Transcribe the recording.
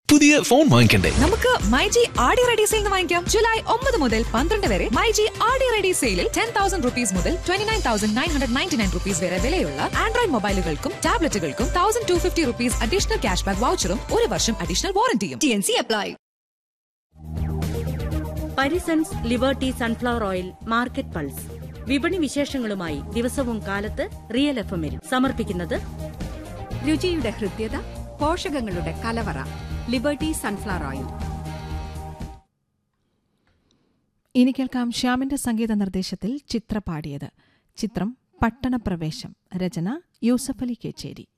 പുതിയ ഫോൺ വാങ്ങിക്കണ്ടേ നമുക്ക് myG Aadi ready sale വാങ്ങിക്കാം ജൂലൈ ഒമ്പത് മുതൽ പന്ത്രണ്ട് വരെ മൈജി ആടി റെഡി സെയിലിൽ ടെൻ തൗസൻഡ് റുപ്പീസ് മുതൽ twenty nine thousand nine hundred ninety nine rupees വരെ വിലയുള്ള ആൻഡ്രോയിഡ് മൊബൈലുകൾക്കും ടാബ്ലറ്റുകൾക്കും thousand two fifty rupees additional cash back വൗച്ചറും ഒരു വർഷം അഡീഷണൽ വാറന്റിയും T N C apply Parisons liberty sunflower oil market pulse വിപണി വിശേഷങ്ങളുമായി ദിവസവും കാലത്ത് റിയൽ എഫ് എമ്മിൽ സമർപ്പിക്കുന്നത് രുചിയുടെ ഹൃദ്യത പോഷകങ്ങളുടെ കലവറ ലിബർട്ടി സൺഫ്ലവർ ഓയിൽ ഇനി കേൾക്കാം ശ്യാമിന്റെ സംഗീത നിർദ്ദേശത്തിൽ ചിത്ര പാടിയത് ചിത്രം പട്ടണപ്രവേശം രചന യൂസഫ് അലി കേച്ചേരി